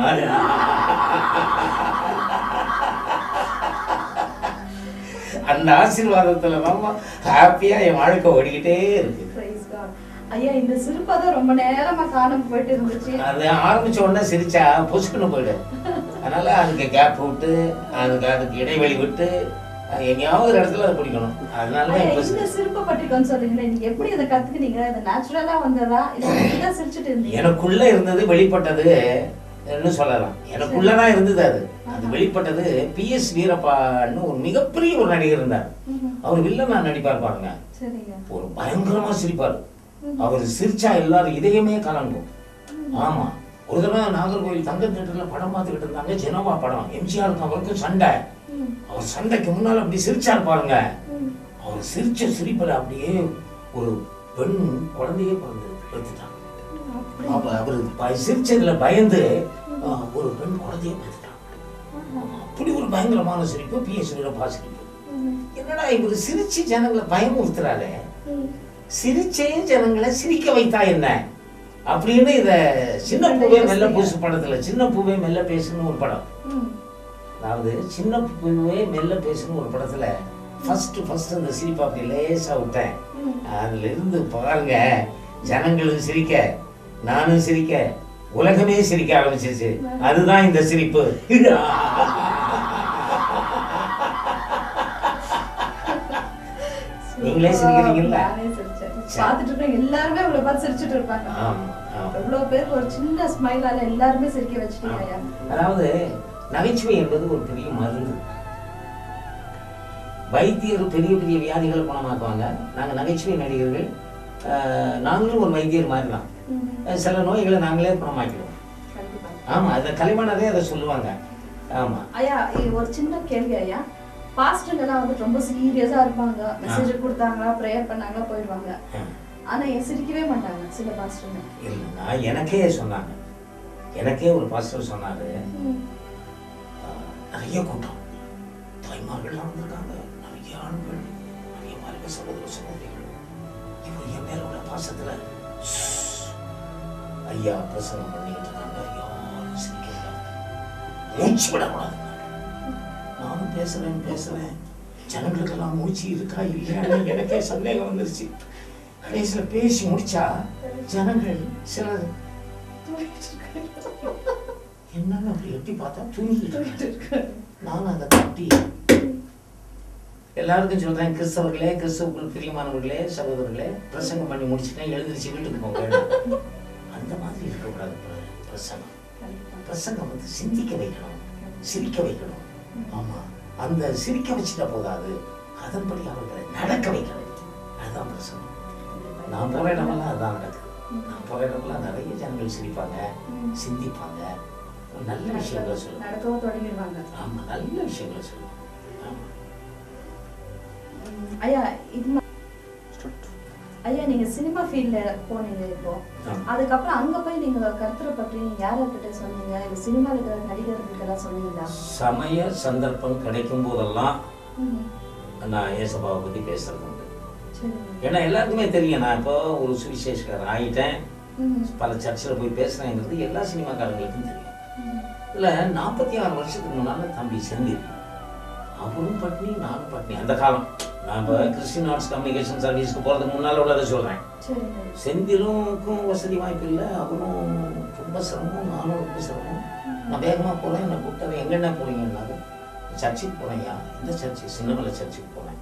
அந்த ஆசீர்வாதத்துல தான் ஹாப்பியா என் வாழ்க்கை ஓடிக்கிட்டே இருக்கு
Praise God. ஐயா இந்த சிரிப்பை தான் ரொம்ப நேரமா காணாம போயிட்டு இருந்துச்சு
அது ஆரம்பிச்ச உடனே சிரிச்சா பொசுக்குன்னு போயிடும் அதனால அதுக்கு கேப் விட்டு அதுக்கு அதுக்கு இடைவெளி விட்டு அது எங்கேயாவது ஒரு இடத்துல அதை பிடிக்கணும் அதனால தான்
ஐயா,
இப்போ
இந்த சிரிப்பை பற்றி கொஞ்சம் சொல்லுங்களேன் நீங்க எப்படி இதை கத்துக்கினீங்க இது நேச்சுரலா வந்ததா இல்ல நீங்க சிரிச்சிட்டு இருந்தீங்க
எனக்குள்ள இருந்தது வெளிப்பட்டது ன்னு சொல்லலாம் எனக்குள்ளதான் இருந்தது அது அது வெளிப்பட்டது பி எஸ் வீரப்பான்னு ஒரு மிகப்பெரிய ஒரு நடிகர் இருந்தார்
ம்ஹும்.
அவர் வில்லனா நடிப்பார் பாருங்க
சரிங்க
ஒரு பயங்கரமா சிரிப்பார் அவர் சிரிச்சா எல்லாரும் இதயமே கலங்கும் ஆமா ஒரு தடவை நாகர்கோவில் தங்க தேட்டர்ல படம் பார்த்துக்கிட்டு இருந்தாங்க ஜெனோவா படம் எம்ஜிஆருக்கும் அவருக்கும் சண்டை
ம்.
அவர் சண்டைக்கு முன்னால அப்படி சிரிச்சார் பாருங்க
ம்.
அவர் சிரிச்ச சிரிப்புல அப்படியே ஒரு பெண் குழந்தையே பிறந்து பெற்றுட்டாங்க
அப்படி.
அப்ப அவர் ப- சிரிச்சதுல பயந்து ஆ, ஒரு பெண் குழந்தையை பெற்றுட்டாங்க அப்படி ஒரு பயங்கரமான சிரிப்பு பி எஸ் வீரப்பா சிரிப்பு
ம்.
என்னடா இவர் சிரிச்சு ஜனங்களை பயமுறுத்துறாரு
ம்.
சிரிச்சே ஜனங்களை சிரிக்க வைத்தா என்ன அப்படின்னு இத சின்ன பூவே மெல்ல பூசு படத்துல சின்ன பூவே மெல்ல பேசுன்னு ஒரு படம்
ம்.
அதாவது சின்ன பூவே மெல்ல பேசுன்னு ஒரு படத்துல ஃபர்ஸ்ட் ஃபர்ஸ்ட் அந்த சிரிப்பை அப்படி லேசா விட்டேன்
ம்.
அதுல இருந்து பாருங்க ஜனங்களும் சிரிக்க நானும் சிரிக்க உலகமே சிரிக்க ஆரம்பிச்சிருச்சு அதுதான் இந்த சிரிப்பு நீங்களே சிரிக்கிறீங்கல்ல?
நானே பார்த்துட்டு இருக்க எல்லாருமே உங்களை பார்த்து சிரிச்சுட்டு இருப்பாங்க
ஆமா ஆமா
எவ்வளவு பேருக்கு ஒரு சின்ன ஸ்மைலால எல்லாருமே சிரிக்க வச்சிட்டீங்க ஐயா
அதாவது நகைச்சுவை என்பது ஒரு பெரிய மருந்து வைத்தியர் பெரிய பெரிய வியாதிகளை குணமாக்குவாங்க நாங்கள் நகைச்சுவை நடிகர்கள் ஆஹ், நாங்களும் ஒரு வைத்தியர் மாதிரி தான்
ம்.
அஹ், சில நோய்களை நாங்களே குணமாக்கிடுவோம்
கண்டிப்பா
ஆமாம் அதை களிமண்ணதே அதை சொல்லுவாங்க ஆமாம்
ஐயா இது ஒரு சின்ன கேள்வி ஐயா பாஸ்டர்லாம் வந்து ரொம்ப சீரியஸா இருப்பாங்க மெசேஜ் கொடுத்தாங்களா ப்ரேயர் பண்ணாங்களா போயிடுவாங்க ஆனா ஏன் சிரிக்கவே மாட்டாங்க சில பாஸ்டர்ங்க
இல்லைன்னா எனக்கே சொன்னாங்க எனக்கே ஒரு பாஸ்டர் சொன்னாரு ஆஹ், நிறைய கூட்டம் தாய்மார்கள்லாம் வந்திருக்காங்க நிறைய ஆண்கள் நிறைய மார்க்க சகோதர சகோதரிகள் இவர் என் மேல உள்ள பாசத்துல "ஷ், ஐயா பிரசங்கம் பண்ணிட்டு இருக்காங்க யாரும் சிரிக்கிறாங்க மூச்சு விடக்கூடாது நானும் பேசுறேன் பேசுறேன் ஜனங்களுக்கெல்லாம் மூச்சு இருக்கா இல்லையான்னு எனக்கே சந்தேகம் வந்துருச்சு கடைசியில் பேசி முடிச்சா ஜனங்கள் சிலர் என்னன்னு அப்படி எட்டி பார்த்தா தூங்கிட்டு இருக்காங்க. நான் அதை தட்டி எல்லாருக்கும் சொல்றேன் கிறிஸ்தவர்களே கிறிஸ்தவர்கள் பிரியமானவர்களே சகோதரர்களே பிரசங்கம் பண்ணி முடிச்சுட்டேன் எழுந்திருச்சு வீட்டுக்கு போங்க அந்த மாதிரி இருக்கக்கூடாது பிர- பிரசங்கம் பிரசங்கம் வந்து சிந்திக்க வைக்கணும் சிரிக்க வைக்கணும் ஆமா அந்த சிரிக்க வச்சுட்டா போதாது அதன்படி அவர்களை நடக்க வைக்கணும் அதுதான் பிரசங்கம் நான் போற இடமெல்லாம் அதான் நடக்குது நான் போற இடமெல்லாம் நிறைய ஜனங்கள் சிரிப்பாங்க சிந்திப்பாங்க நல்ல விஷயங்களை சொல்லுவாங்க
நடக்கவும் தொடங்கிடுவாங்க
ஆமா நல்ல விஷயங்களை சொல்லுவாங்க ஆமா
உம், ஐயா இது ம- ஐயா நீங்க சினிமா ஃபீல்ட்ல போனீங்க இப்போ
ஆமா.
அதுக்கப்புறம் அங்க போய் நீங்க கருத்துரை பற்றி நீங்க யார்கிட்ட சொன்னீங்க இல்ல சினிமால இருக்கிற நடிகர்களுக்கு எல்லாம் சொன்னீங்களா
சமய சந்தர்ப்பம் கிடைக்கும் போதெல்லாம்
ம்,
நான் ஏசப்பாவை பத்தி பேசுறது உண்டு
சரிங்க.
ஏன்னா எல்லாருக்குமே தெரியும் நான் இப்போ ஒரு சுவிசேஷக்காரன் ஆயிட்டேன்
ம்,
பல சர்ச்சில் போய் பேசுறேங்கிறது எல்லா சினிமாக்காரங்களுக்கும் தெரியும்
ம்,
இல்ல நாற்பத்தி ஆறு வருஷத்துக்கு முன்னால தம்பி செந்தில் அவரும் பட்னி நானும் பட்னி அந்த காலம் நான் இப்போ கிறிஸ்டின் ஆர்ட்ஸ் கம்யூனிகேஷன் சர்வீஸ்க்கு போறதுக்கு முன்னால உள்ளதை சொல்றேன்
சரிங்க.
செந்திலுக்கும் வசதி வாய்ப்பு இல்லை அவரும் ரொம்ப சிரமம் நானும் ரொம்ப சிரமம் நான் வேகமாக போகிறேன் என்னை கூப்பிட்டாரு எங்கென்ன போறீங்கன்னாரு சர்ச்சுக்கு போனேன்யா இந்த சர்ச்சு சின்னமலை சர்ச்சுக்கு போனேன்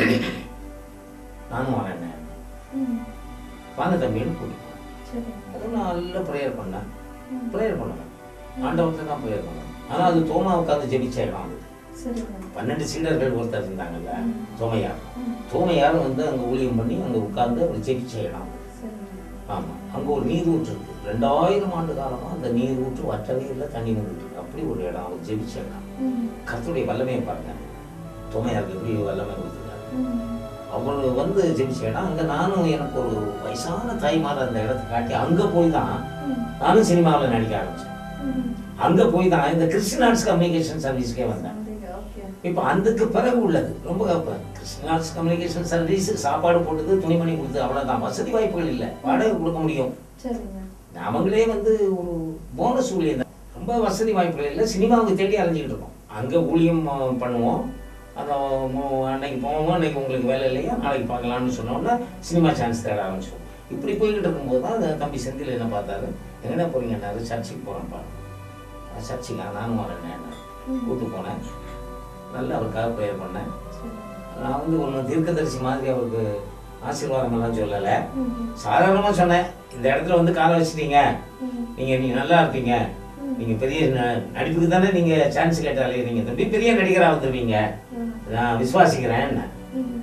நானும் வரேன்
ம்,
வாங்க தம்பின்னு கூட்டிட்டு போனேன்
சரிங்க.
அதுவும் நான் நல்ல ப்ரேயர் பண்ணேன்
ம்,
ப்ரேயர் பண்ணுவேன் ஆண்டவர்கிட்ட தான் ப்ரேயர் பண்ணேன் ஆனால் அது தோமா உட்காந்து ஜெபிச்ச இடம் அது
சரிங்க.
பன்னெண்டு சீடர்கள் ஒருத்தர் இருந்தாங்கல்ல
ம்.
தோமையார்
ம்,
தோமையார் வந்து அங்கே ஊழியம் பண்ணி அங்கே உட்கார்ந்து அவர் ஜெபிச்ச இடம் அது.
சரிங்க.
ஆமா அங்க ஒரு நீரூற்று இருக்கு ரெண்டாயிரம் ஆண்டு காலமா அந்த நீரூற்று வற்றவே இல்லை தண்ணி வந்துட்டு இருக்கு அப்படி ஒரு இடம் அவர் ஜெபிச்ச இடம்
ம்,
கர்த்தருடைய வல்லமையை பாருங்க தோமையாருக்கு எப்படி வல்லமை கொடுத்துருக்காரு
ம்,
அவர் வந்து ஜெபிச்ச இடம் அங்க நானும் எனக்கு ஒரு வயசான தாய்மார் அந்த இடத்த காட்டி அங்க போய் தான்
ம்,
நானும் சினிமாவில் நடிக்க ஆரம்பிச்சேன்
ம்.
அங்க போய் தான் இந்த கிறிஸ்டின் ஆர்ட்ஸ் கம்யூனிகேஷன் சர்வீஸ்க்கே வந்தேன்
அப்படிங்க, okay.
இப்போ அதுக்கு பிறகு உள்ளது ரொம்ப கிறிஸ்டின் ஆர்ட்ஸ் கம்யூனிகேஷன் சர்வீஸ் சாப்பாடு போட்டது துணிமணி கொடுத்து அவ்வளவுதான் வசதி வாய்ப்புகள் இல்லை வாடகை கொடுக்க முடியும்
சரிங்க.
அவங்களே வந்து ஒரு போனஸ் ஊழியம் தான் ரொம்ப வசதி வாய்ப்புகள் இல்லை சினிமாவுக்கு தேடி அலைஞ்சிக்கிட்டு இருக்கோம் அங்கே ஊழியம் அஹ், பண்ணுவோம் அந்த மு- அன்னைக்கு போவோம் அன்னைக்கு உங்களுக்கு வேலை இல்லையா நாளைக்கு பார்க்கலாம்னு சொன்னோன்னா சினிமா சான்ஸ் தேட ஆரம்பிச்சோம் இப்படி போய்கிட்டு இருக்கும்போது தான் அந்த தம்பி செந்தில் என்ன பார்த்தாரு எங்கடா போறீங்கன்னாரு சர்ச்சுக்கு போகிறேன்ப்பா சர்ச்சுக்கா நானும் வரேன் கூட்டு போனேன் நல்லா அவருக்காக ப்ரேயர் பண்ணேன்
சரிங்க.
நான் வந்து ஒன்று தீர்க்கதரிசி மாதிரி அவருக்கு ஆசீர்வாதம் எல்லாம் சொல்லலை
ம்,
சாதாரணமாக சொன்னேன் இந்த இடத்துல வந்து காலை வச்சிட்டீங்க
ம்,
நீங்க நீங்க நல்லா இருப்பீங்க நீங்க பெரிய ந- நடிப்புக்கு தானே நீங்க சான்ஸ் கேட்டு அலையிறீங்க தம்பி பெரிய நடிகரா வந்துருவீங்க
ம்,
நான் விசுவாசிக்கிறேன்
ம்.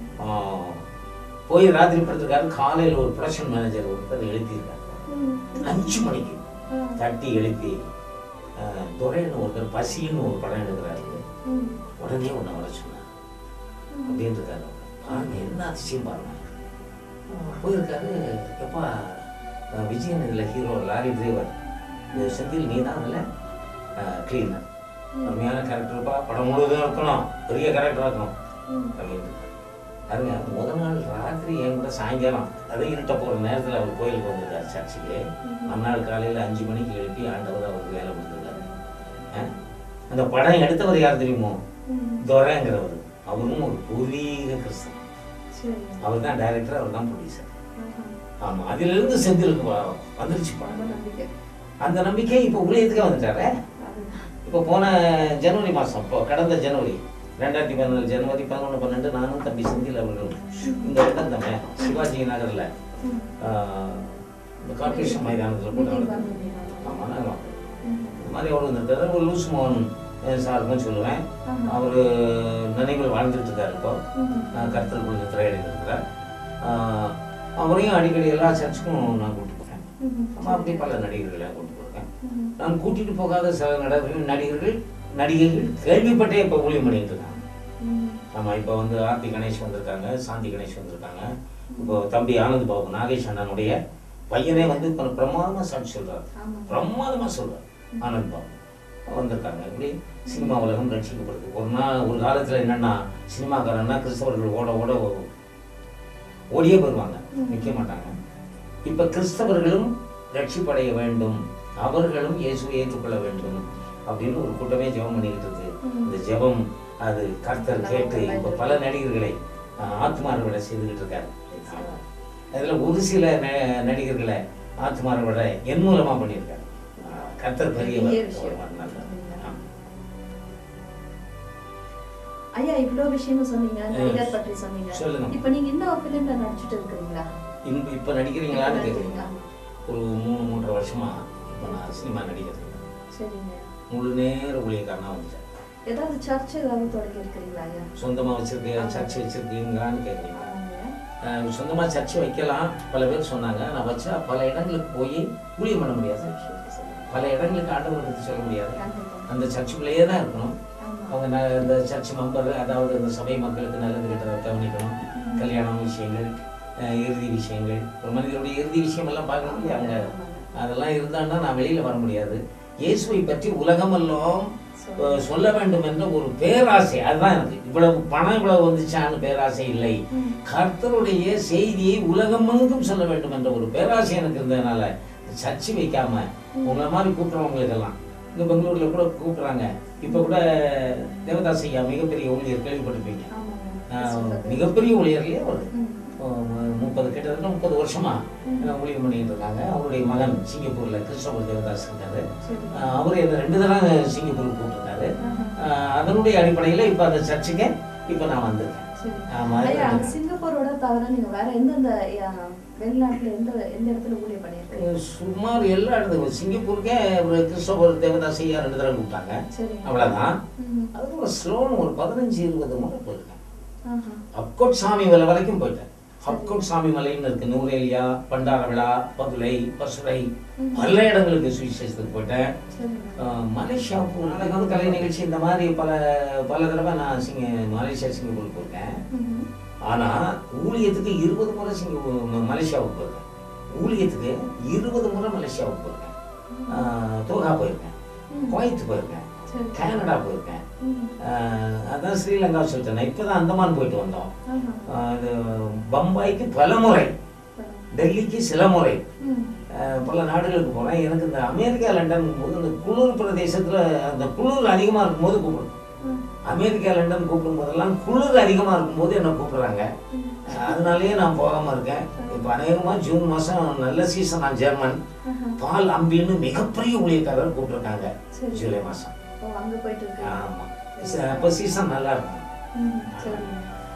போய் ராத்திரி படுத்திருக்காரு காலையில் ஒரு ப்ரொடக்ஷன் மேனேஜர் ஒருத்தர் எழுப்பியிருக்காரு
ம்,
அஞ்சு மணிக்கு
ம்,
தட்டி எழுப்பி ஆ, துரைன்னு ஒருத்தர் பசின்னு ஒரு படம் எடுக்கிறாரு
ம்.
உடனே ஒன்று வர சொன்னார் அப்படின்னு இருக்காரு அவர். பாருங்க என்ன அதிசயம் பாருங்க ஆ, போயிருக்காரு எப்பா ஆ, விஜயன் இதில் ஹீரோ லாரி டிரைவர் இந்த செந்தில் நீ தான் அதில் கிளீனர் அருமையான கேரக்டர்ப்பா படம் முழுவதும் இருக்கணும் பெரிய கேரக்டர் இருக்கணும்
ம்.
அப்படின்னு இருக்காரு. பாருங்க முத நாள் ராத்திரி என் கூட சாயங்காலம் அது இருட்ட போகிற நேரத்தில் அவர் கோயிலுக்கு வந்திருக்காரு சர்ச்சுக்கு மறுநாள் காலையில் அஞ்சு மணிக்கு எழுப்பி ஆண்டவர் அவருக்கு வேலை கொடுத்துருக்காரு ஆ? அந்த படம் எடுத்தவர் யார் தெரியுமோ
ம்.
துரைங்கிறவர் அவரும் ஒரு பூர்வீக கிறிஸ்தவன்
சரிங்க.
அவர் தான் டைரக்டர் அவர் தான் ப்ரொடியூசர்
ஆஹா.
ஆமா அதிலிருந்து செந்திலுக்கு வ- வந்துருச்சு
ரொம்ப
படம்
நம்பிக்கை.
அந்த நம்பிக்கை இப்போ ஊழியத்துக்கே வந்துட்டாரு
அதுதான்.
இப்போ போன ஜனவரி மாதம் இப்போ கடந்த ஜனவரி ரெண்டாயிரத்தி பதினாலு ஜனவரி பதினொன்று பன்னெண்டு நானும் தம்பி செந்தில் அவர்களும் இந்த இடம் தானே சிவாஜி நகரில்
ம்.
ஆஹ், இந்த கார்பரேஷன் மைதானத்தில்
மீட்டிங்
போட்டு
பண்ணுவீங்க
ஆமாம் நான்
ம்.
இந்த மாதிரி அவர் வந்திருக்காரு ஒரு லூஸ் மோகன் அஹ், சாருக்கும் சொல்லுவேன்
ஆமா.
அவர் நினைவுகள் வாழ்ந்துட்டு இருக்காரு இப்போ
ம்.
கருத்தர் கொடுத்து திரையடைந்து இருக்கிறார் ஆஹ், அவரையும் அடிக்கடி எல்லா சர்ச்சுக்கும் நான் கூப்பிட்டு போகிறேன்
ம்.
அம்மா அப்படி பல நடிகர்களை கூப்பிட்டு போயிருக்கேன்
ம்.
நான் கூட்டிட்டு போகாத சில நடிகர்கள் நடிகர்கள் நடிகைகள் கேள்விப்பட்டே இப்போ ஊழியம் பண்ணிட்டு இருக்காங்க
ம்.
ஆமாம் இப்போ வந்து ஆர்த்தி கணேஷ் வந்திருக்காங்க சாந்தி கணேஷ் வந்திருக்காங்க இப்போ தம்பி ஆனந்த் பாபு நாகேஷ் அண்ணனுடைய பையனே வந்து இப்போ பிரமாதமாக சாட்சி சொல்றாரு
ஆமா.
பிரமாதமாக சொல்றாரு ஆனந்த் பாபு வந்திருக்காங்க இப்படி சினிமா உலகம் ரட்சிக்கப்படுது ஒரு நாள் ஒரு காலத்தில் என்னன்னா சினிமாக்காரன்னா கிறிஸ்தவர்கள் ஓட ஓட ஓடியே போயிடுவாங்க
ம்.
நிற்க மாட்டாங்க இப்போ கிறிஸ்தவர்களும் ரட்சிப்படைய வேண்டும் அவர்களும் இயேசுவை ஏற்றுக்கொள்ள வேண்டும் அப்படின்னு ஒரு கூட்டமே ஜெபம் பண்ணிக்கிட்டு இருக்கு
ம்.
இந்த ஜெபம் அது கர்த்தர் கேட்டு இப்போ பல நடிகர்களை ஆஹ், ஆத்மார்களை செய்துக்கிட்டு இருக்காரு அதுல ஒரு சில ந- நடிகர்களை ஆத்மார்களை என் மூலமா பண்ணியிருக்காரு ஆஹ், கர்த்தர் பெரியவர்
பெரிய விஷயம்.
ஒரு நல்ல- ஆமா.
ஐயா இவ்வளவு விஷயங்கள் சொன்னீங்க
ம்.
நடிகர் பற்றி சொன்னீங்க
சொல்லுங்க.
இப்போ நீங்க இன்னும் ஃபிலிம்ல நடிச்சிட்டு இருக்கீங்களா
இப்ப இப்ப நடிக்கிறீங்களான்னு
நடிக்கிறீங்களா?
கேட்குறீங்க ஒரு மூணு மூன்றரை வருஷமா இப்போ நான் சினிமா நடிக்கிறது
சரிங்க
முழு நேர ஊழியக்காரனா வந்துட்டேன்
ஏதாவது சர்ச் ஏதாவது தொடங்கி இருக்கிறீங்களா ஐயா
சொந்தமா வச்சிருக்கீங்க சர்ச் வச்சிருக்கீங்களான்னு கேட்குறீங்க
ஆமாங்க.
சொந்தமா சர்ச் வைக்கலாம் பல பேர் சொன்னாங்க நான் வச்சா பல இடங்களுக்கு போய் ஊழியம் பண்ண முடியாது
சரி, சரி.
பல இடங்களுக்கு ஆண்டவரை பற்றி சொல்ல முடியாது
கண்டிப்பா.
அந்த சர்ச்சுக்குள்ளேயே தான் இருக்கணும்
ஆமா.
அவங்க ந- இந்த சர்ச் மெம்பர் அதாவது இந்த சபை மக்களுக்கு நல்லது கெட்டதை கவனிக்கணும் கல்யாணம் விஷயங்கள் அஹ், இறுதி விஷயங்கள் ஒரு மனிதனுடைய இறுதி விஷயம் எல்லாம் பார்க்கணும் இல்லையா அவங்க அதெல்லாம் இருந்தான்னா நான் வெளியில வர முடியாது இயேசுவை பற்றி உலகமெல்லாம் அஹ், சொல்ல வேண்டும் என்ற ஒரு பேராசை அதுதான் எனக்கு இவ்வளவு பணம் இவ்வளவு வந்துச்சான்னு பேராசை இல்லை
ம்.
கர்த்தருடைய செய்தியை உலகமெங்கும் சொல்ல வேண்டும் என்ற ஒரு பேராசை எனக்கு இருந்ததுனால சர்ச்சு வைக்காம உங்களை மாதிரி கூப்பிட்றவங்களுக்கெல்லாம் இங்க பெங்களூர்ல கூட கூப்பிடுறாங்க இப்ப கூட தேவதாஸ் ஐயா மிகப்பெரிய ஊழியர் கேள்விப்பட்டிருப்பீங்க
ஆமாங்க.
ஆஹ் மிகப்பெரிய ஊழியர்லயே ஒரு
ம்.
முப்பது கிட்டத்தட்ட முப்பது வருஷமா அஹ், ஊழியம் பண்ணிட்டு இருக்காங்க அவருடைய மகன் சிங்கப்பூர்ல கிறிஸ்டோபர் தேவதாஸ் இருக்காரு
சரி.
ஆஹ் அவர் என்ன ரெண்டு தடவை சிங்கப்பூருக்கு கூப்பிட்டுருக்காரு
ஆஹா.
ஆஹ் அதனுடைய அடிப்படையில இப்ப அந்த சர்ச்சுக்கு இப்ப நான் வந்திருக்கேன்
சரி.
ஆமா,
ஐயா,
அது-
சிங்கப்பூரோட தவிர நீங்க வேற எந்தெந்த ஐயா, வெளிநாட்டுல எந்த எந்த இடத்துல ஊழியம் பண்ணிருக்கீங்க
சுமார் எல்லா இடத்துக்கும் சிங்கப்பூருக்கே ஒரு கிறிஸ்டோபர் தேவதாஸ் ஐயா ரெண்டு தடவை கூப்பிட்டாங்க
சரி
அவ்வளவுதான்
ம்.
அதுக்கப்புறம் ஸ்லோன் ஒரு பதினஞ்சு இருபது முறை போயிருக்கேன்
ஆஹா.
அப்கோட் சாமி மலை வரைக்கும் போயிட்டேன் அப்கோட் சாமி மலைன்னு இருக்கு நூரேலியா பண்டார விழா பதுளை பசுரை
ம்.
பல இடங்களுக்கு சுவிசேஷத்துக்கு போயிட்டேன்
சரி
ஆஹ் மலேசியாவுக்கு நாடகம் கலை நிகழ்ச்சி இந்த மாதிரி பல பல தடவை நான் சிங்க மலேசியா சிங்கப்பூருக்கு போயிருக்கேன்
ம்.
ஆனா ஊழியத்துக்கு இருபது முறை சிங்கப்பூர் ம- மலேசியாவுக்கு போயிருக்கேன் ஊழியத்துக்கு இருபது முறை மலேசியாவுக்கு போயிருக்கேன் ஆஹ் தோஹா போயிருக்கேன்
ம்.
குவைத் போயிருக்கேன்
சரி
கனடா போயிருக்கேன்
ம்.
ஆஹ் அதான் ஸ்ரீலங்கா சொல்லிட்டேன் இப்போ தான் அந்தமான் போயிட்டு வந்தோம்
ஆஹா.
ஆஹ் இது பம்பாய்க்கு பல முறை டெல்லிக்கு சில முறை
ம்.
ஆஹ் பல நாடுகளுக்கு போகிறேன் எனக்கு இந்த அமெரிக்கா லண்டன் போது இந்த குளிர் பிரதேசத்தில் அந்த குளிர் அதிகமாக இருக்கும்போது கூப்பிடும்
ம்.
அமெரிக்கா லண்டன் கூப்பிடும் போதெல்லாம் குளிர் அதிகமாக இருக்கும்போது என்னை கூப்பிடுறாங்க
ம்.
அதனாலேயே நான் போகாமல் இருக்கேன் இப்போ அநேகமாக ஜூன் மாதம் நல்ல சீசன் நான் ஜெர்மன்
ஆஹா.
பால் அம்பின்னு மிகப்பெரிய ஊழியக்காரர் கூப்பிட்டுருக்காங்க
சரி.
ஜூலை மாதம்
ஓ, அங்க போயிட்டு இருக்கு
ஆமாம் அப்போ சீசன் நல்லா இருக்கும்
ம், சரிங்க.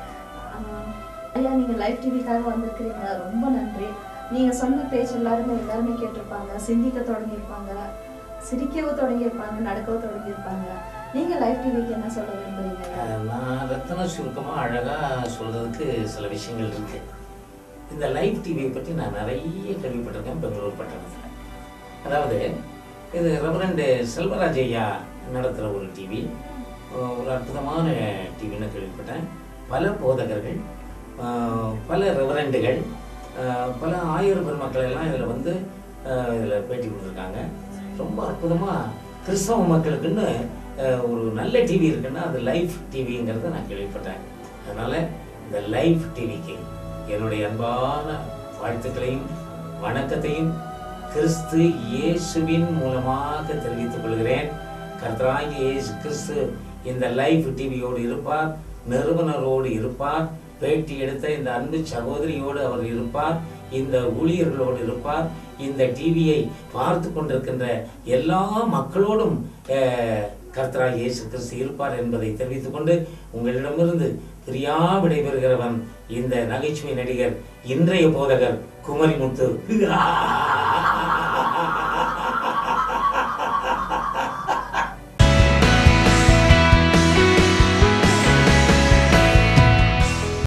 ஆ, ஐயா நீங்க லைவ் டிவிக்காக வந்திருக்கிறீங்க ரொம்ப நன்றி நீங்க சொன்ன பேச்சு எல்லாருமே எல்லாருமே கேட்டிருப்பாங்க சிந்திக்க தொடங்கியிருப்பாங்க சிரிக்கவும் தொடங்கியிருப்பாங்க நடக்கவும் தொடங்கியிருப்பாங்க நீங்க லைவ் டிவிக்கு என்ன சொல்ல விரும்புறீங்க ஐயா?
அஹ் நான் ரத்தன சுருக்கமாக அழகாக சொல்கிறதுக்கு சில விஷயங்கள் இருக்கு இந்த லைவ் டிவியை பற்றி நான் நிறைய கேள்விப்பட்டிருக்கேன் பெங்களூர் பட்டணத்தில் அதாவது இது ரெவரண்டு செல்வராஜ் ஐயா நடத்துகிற ஒரு டிவி ஒரு அற்புதமான டிவின்னு கேள்விப்பட்டேன் பல போதகர்கள் அஹ், பல ரெவரண்டுகள் அஹ், பல ஆயிரம் பெருமக்கள் எல்லாம் இதில் வந்து இதில் பேட்டி கொடுத்துருக்காங்க ரொம்ப அற்புதமாக கிறிஸ்தவ மக்களுக்குன்னு அஹ், ஒரு நல்ல டிவி இருக்குன்னா அது லைஃப் டிவிங்கிறத நான் கேள்விப்பட்டேன் அதனால் இந்த லைஃப் டிவிக்கு என்னுடைய அன்பான வாழ்த்துக்களையும் வணக்கத்தையும் கிறிஸ்து இயேசுவின் மூலமாக தெரிவித்துக் கொள்கிறேன் கர்த்தராகிய இயேசு கிறிஸ்து இந்த லைவ் டிவியோடு இருப்பார் நிறுவனரோடு இருப்பார் பேட்டி எடுத்த இந்த அன்பு சகோதரியோடு அவர் இருப்பார் இந்த ஊழியர்களோடு இருப்பார் இந்த டிவியை பார்த்து கொண்டிருக்கின்ற எல்லா மக்களோடும் அஹ், கர்த்தராக இயேசு கிறிஸ்து இருப்பார் என்பதை தெரிவித்துக் கொண்டு உங்களிடமிருந்து பிரியா விடைபெறுகிறவன் இந்த நகைச்சுவை நடிகர் இன்றைய போதகர் குமரிமுத்து